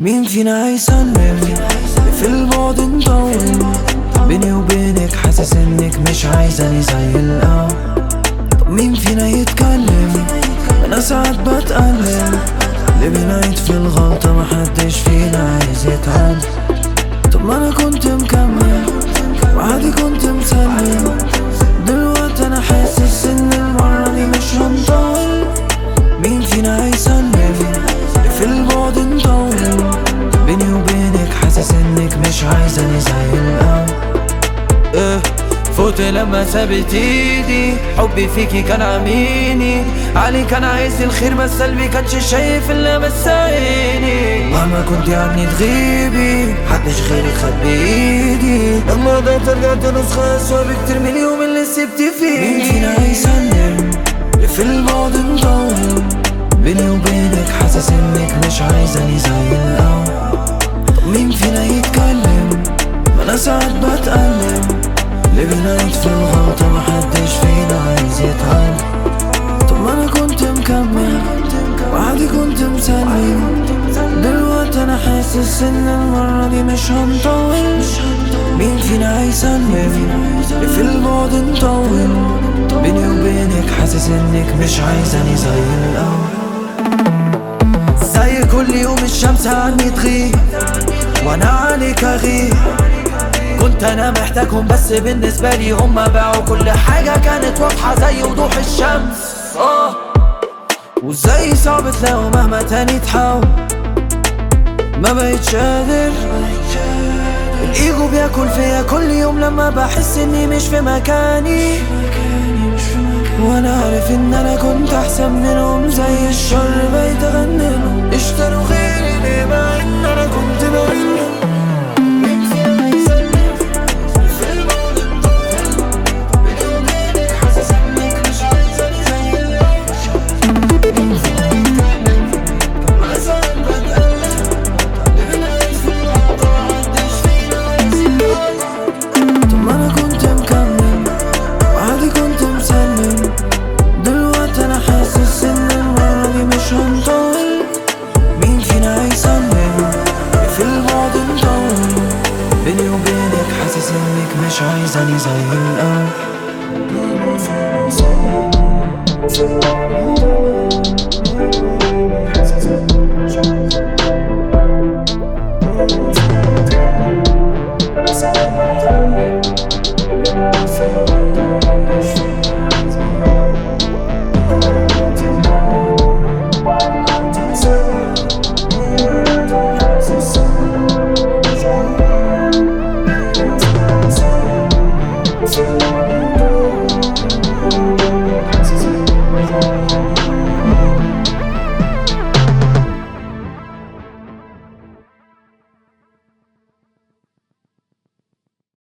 مين فينا هيسلم في البعد نطول بيني وبينك حاسس انك مش عايزاني زي الاول طب مين فينا يتكلم انا ساعات بتألم اللي بنعيد في الغلطة محدش فينا عايز يتعلم طب ما انا كنت مكمل وعادي كنت مسلم دلوقتي انا حاسس ان المرة دي مش هنطول مين فينا هيسلم في البعد نطول بيني وبينك حاسس انك مش عايزاني زي الاول إيه فوت لما سابت ايدي حبي فيكي كان عميني علي كان عايز الخير بس قلبي كانش شايف الا بس عيني مهما كنت عني تغيبي محدش غيرك خد بايدي لما قدرت رجعت نسخة أسوأ بكتير من اليوم اللي سبت فيه مين فينا هيسلم في البعد نطول بيني وبينك حاسس انك مش عايزاني زي الاول طب مين فينا يتكلم ما انا ساعات بتألم اللي بنعيد في الغلطة محدش فينا عايز يتعلم طب ما انا كنت مكمل وعادي كنت مسلم دلوقتي انا حاسس ان المرة دي مش هنطول مين فينا هيسلم في البعد نطول بيني وبينك حاسس انك مش عايزاني زي الاول زي كل يوم الشمس عني تغيب وانا عليك اغيب كنت انا محتاجهم بس بالنسبة لي هما باعوا كل حاجة كانت واضحة زي وضوح الشمس اه وزي صعب تلاقوا مهما تاني تحاول ما بقتش قادر الايجو بياكل فيا كل يوم لما بحس اني مش في مكاني وانا عارف ان انا كنت احسن منهم زي الشر بقيت اغني